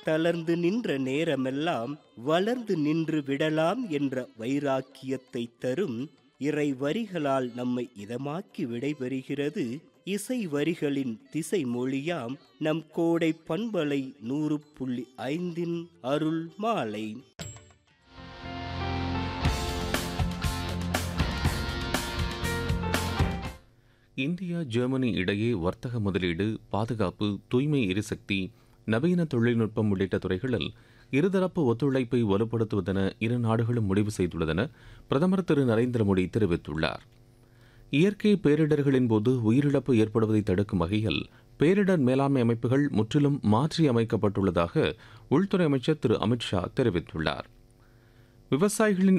தளர்ந்து நின்ற நேரமெல்லாம் வளர்ந்து நின்று விடலாம் என்ற வைராக்கியத்தை தரும் இறை வரிகளால் நம்மை இதமாக்கி விடைபெறுகிறது இசை வரிகளின் திசை மொழியாம் நம் கோடை பண்பலை நூறு புள்ளி ஐந்தின் அருள் மாலை இந்தியா ஜெர்மனி இடையே வர்த்தக முதலீடு பாதுகாப்பு தூய்மை எரிசக்தி நவீன தொழில்நுட்பம் உள்ளிட்ட துறைகளில் இருதரப்பு ஒத்துழைப்பை வலுப்படுத்துவதென இரு நாடுகளும் முடிவு செய்துள்ளதென பிரதமர் திரு நரேந்திர மோடி தெரிவித்துள்ளார் இயற்கை பேரிடர்களின் போது உயிரிழப்பு ஏற்படுவதை தடுக்கும் வகையில் பேரிடர் மேலாண்மை அமைப்புகள் முற்றிலும் மாற்றி அமைக்கப்பட்டுள்ளதாக உள்துறை அமைச்சர் திரு அமித்ஷா தெரிவித்துள்ளார் விவசாயிகளின்